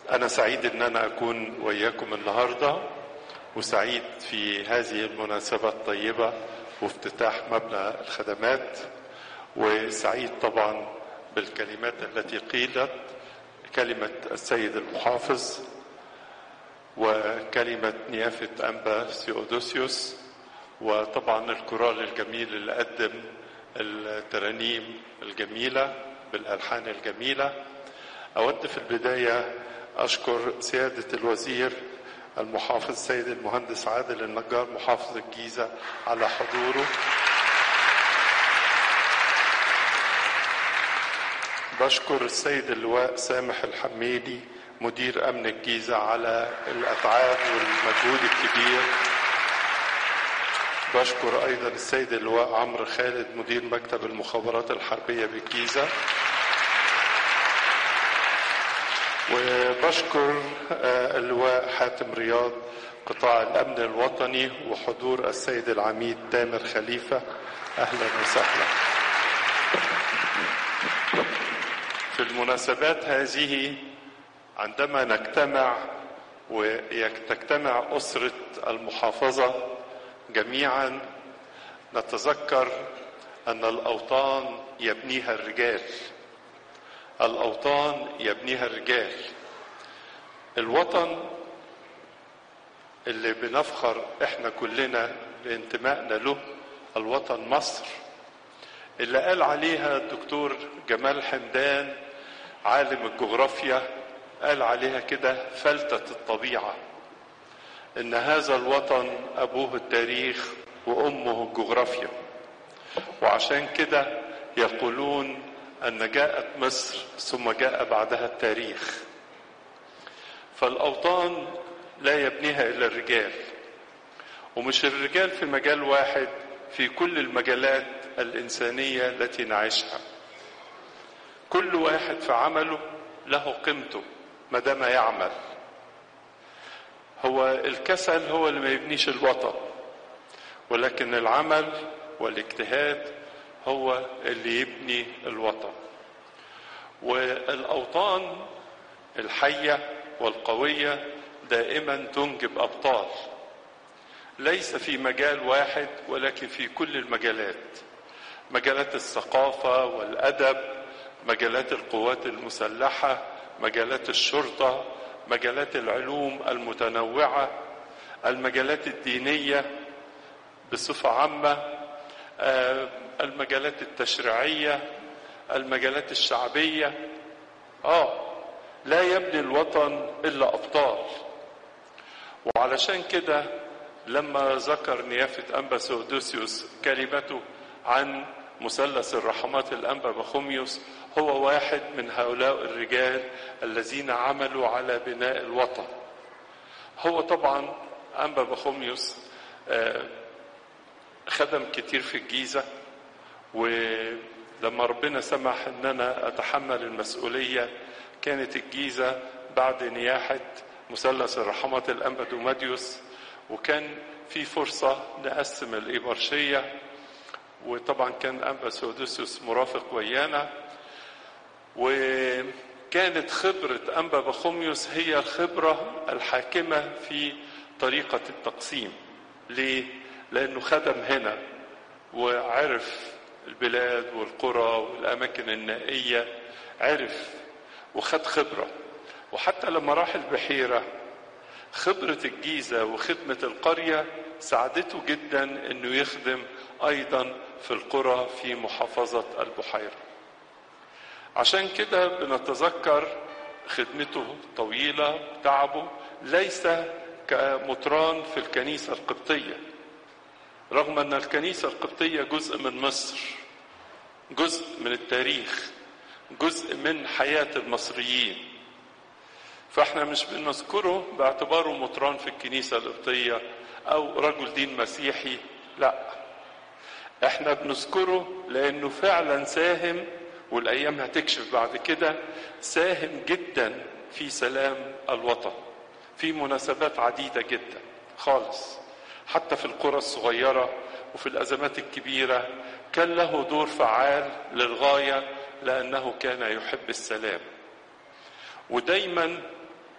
أنا سعيد إن أنا أكون وياكم النهاردة وسعيد في هذه المناسبة الطيبة وافتتاح مبنى الخدمات وسعيد طبعا بالكلمات التي قيلت كلمة السيد المحافظ وكلمة نيافة أنبا سيودوسيوس وطبعا الكورال الجميل اللي قدم الترانيم الجميلة بالألحان الجميلة أود في البداية أشكر سيادة الوزير المحافظ سيد المهندس عادل النجار محافظ الجيزة على حضوره بشكر السيد اللواء سامح الحميدي مدير أمن الجيزة على الأتعاب والمجهود الكبير بشكر أيضا السيد اللواء عمرو خالد مدير مكتب المخابرات الحربية بالجيزة وبشكر اللواء حاتم رياض قطاع الأمن الوطني وحضور السيد العميد تامر خليفة أهلا وسهلا في المناسبات هذه عندما نجتمع وتجتمع أسرة المحافظة جميعا نتذكر أن الأوطان يبنيها الرجال الأوطان يبنيها الرجال الوطن اللي بنفخر احنا كلنا بانتمائنا له الوطن مصر اللي قال عليها الدكتور جمال حمدان عالم الجغرافيا قال عليها كده فلتة الطبيعة ان هذا الوطن ابوه التاريخ وامه الجغرافيا وعشان كده يقولون ان جاءت مصر ثم جاء بعدها التاريخ فالاوطان لا يبنيها الا الرجال ومش الرجال في مجال واحد في كل المجالات الانسانيه التي نعيشها كل واحد في عمله له قيمته ما دام يعمل هو الكسل هو اللي ما يبنيش الوطن ولكن العمل والاجتهاد هو اللي يبني الوطن والاوطان الحيه والقويه دائما تنجب ابطال ليس في مجال واحد ولكن في كل المجالات مجالات الثقافه والادب مجالات القوات المسلحه مجالات الشرطه مجالات العلوم المتنوعه المجالات الدينيه بصفه عامه المجالات التشريعيه المجالات الشعبيه اه لا يبني الوطن الا ابطال وعلشان كده لما ذكر نيافه انبا سودوسيوس كلمته عن مثلث الرحمات الانبا بخوميوس هو واحد من هؤلاء الرجال الذين عملوا على بناء الوطن هو طبعا انبا بخوميوس خدم كتير في الجيزه ولما ربنا سمح ان انا اتحمل المسؤوليه كانت الجيزه بعد نياحه مثلث الرحمات الانبا دوماديوس وكان في فرصه نقسم الإبرشية وطبعا كان انبا سودوسيوس مرافق ويانا وكانت خبره انبا بخوميوس هي الخبره الحاكمه في طريقه التقسيم ليه لانه خدم هنا وعرف البلاد والقرى والاماكن النائيه عرف وخد خبره وحتى لما راح البحيره خبره الجيزه وخدمه القريه ساعدته جدا انه يخدم ايضا في القرى في محافظه البحيره عشان كده بنتذكر خدمته الطويله تعبه ليس كمطران في الكنيسه القبطيه رغم ان الكنيسه القبطيه جزء من مصر جزء من التاريخ جزء من حياه المصريين فاحنا مش بنذكره باعتباره مطران في الكنيسه القبطيه او رجل دين مسيحي لا احنا بنذكره لانه فعلا ساهم والايام هتكشف بعد كده ساهم جدا في سلام الوطن في مناسبات عديده جدا خالص حتى في القرى الصغيره وفي الازمات الكبيره كان له دور فعال للغايه لانه كان يحب السلام ودايما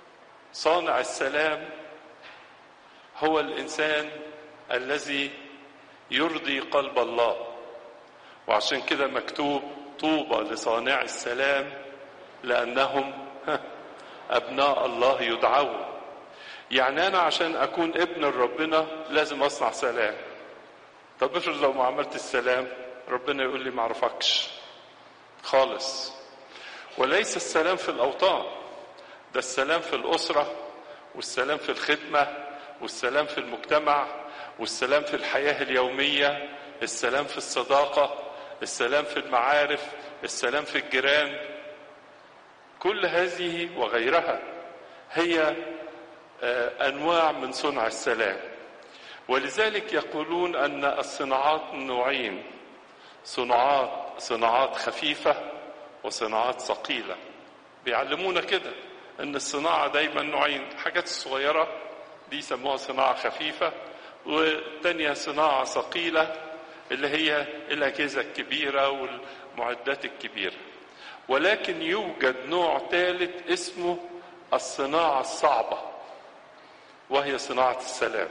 صانع السلام هو الانسان الذي يرضي قلب الله وعشان كده مكتوب طوبى لصانع السلام لانهم ابناء الله يدعون يعني انا عشان اكون ابن ربنا لازم اصنع سلام طب افرض لو ما عملت السلام ربنا يقول لي ما اعرفكش خالص وليس السلام في الاوطان ده السلام في الاسره والسلام في الخدمه والسلام في المجتمع والسلام في الحياه اليوميه السلام في الصداقه السلام في المعارف السلام في الجيران كل هذه وغيرها هي انواع من صنع السلام ولذلك يقولون ان الصناعات نوعين صناعات صناعات خفيفه وصناعات ثقيله بيعلمونا كده ان الصناعه دايما نوعين الحاجات الصغيره دي يسموها صناعه خفيفه والتانية صناعه ثقيله اللي هي الاجهزه الكبيره والمعدات الكبيره ولكن يوجد نوع ثالث اسمه الصناعه الصعبه وهي صناعه السلام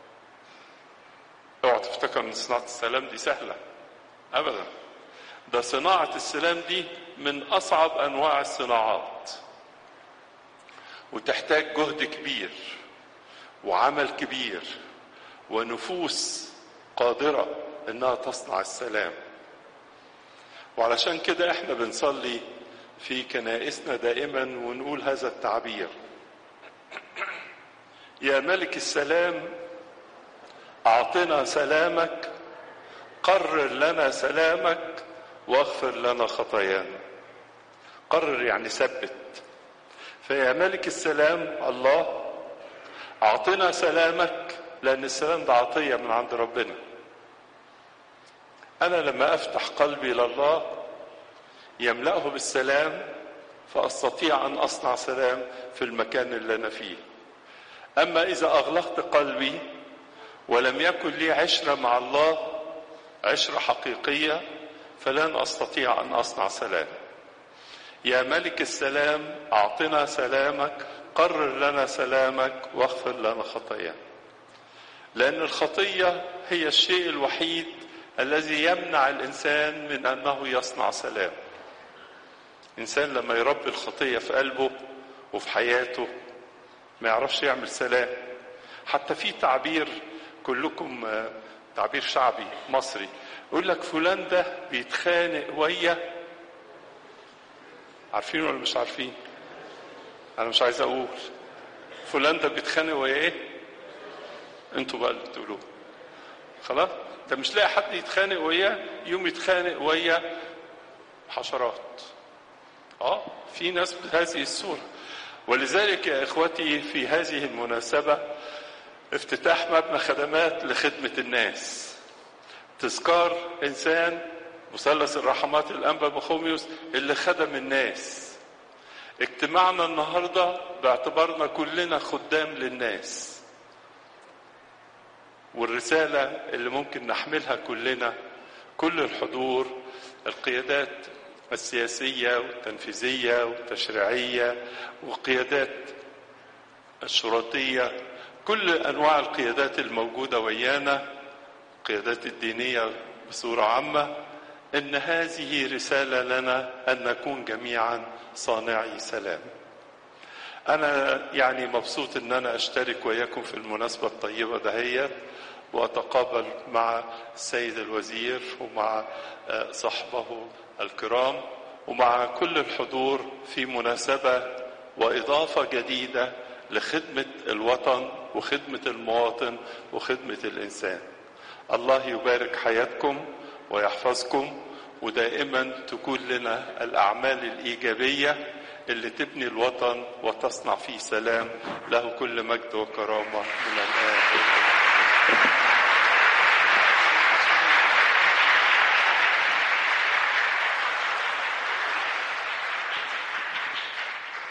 اوعى تفتكر ان صناعه السلام دي سهله ابدا ده صناعه السلام دي من اصعب انواع الصناعات وتحتاج جهد كبير وعمل كبير ونفوس قادره انها تصنع السلام وعلشان كده احنا بنصلي في كنائسنا دائما ونقول هذا التعبير يا ملك السلام اعطنا سلامك قرر لنا سلامك واغفر لنا خطايانا قرر يعني ثبت فيا ملك السلام الله اعطنا سلامك لان السلام ده عطيه من عند ربنا انا لما افتح قلبي لله يملأه بالسلام فاستطيع ان اصنع سلام في المكان اللي انا فيه اما اذا اغلقت قلبي ولم يكن لي عشره مع الله عشره حقيقيه فلن استطيع ان اصنع سلام يا ملك السلام اعطنا سلامك قرر لنا سلامك واغفر لنا خطايانا لان الخطيه هي الشيء الوحيد الذي يمنع الانسان من انه يصنع سلام انسان لما يربي الخطيه في قلبه وفي حياته ما يعرفش يعمل سلام حتى في تعبير كلكم تعبير شعبي مصري يقول لك فلان ده بيتخانق ويا عارفين ولا مش عارفين انا مش عايز اقول فلان ده بيتخانق ويا ايه انتوا بقى اللي بتقولوه خلاص ده مش لاقي حد يتخانق وياه يوم يتخانق ويا حشرات اه في ناس بهذه الصوره ولذلك يا اخوتي في هذه المناسبه افتتاح مبنى خدمات لخدمه الناس تذكار انسان مثلث الرحمات الانبا بخوميوس اللي خدم الناس اجتماعنا النهارده باعتبارنا كلنا خدام للناس والرساله اللي ممكن نحملها كلنا كل الحضور القيادات السياسيه والتنفيذيه والتشريعيه والقيادات الشرطيه كل انواع القيادات الموجوده ويانا القيادات الدينيه بصوره عامه ان هذه رساله لنا ان نكون جميعا صانعي سلام انا يعني مبسوط ان انا اشترك وياكم في المناسبه الطيبه دهيت واتقابل مع السيد الوزير ومع صحبه الكرام ومع كل الحضور في مناسبه واضافه جديده لخدمه الوطن وخدمه المواطن وخدمه الانسان الله يبارك حياتكم ويحفظكم ودائما تكون لنا الاعمال الايجابيه اللي تبني الوطن وتصنع فيه سلام له كل مجد وكرامه من الان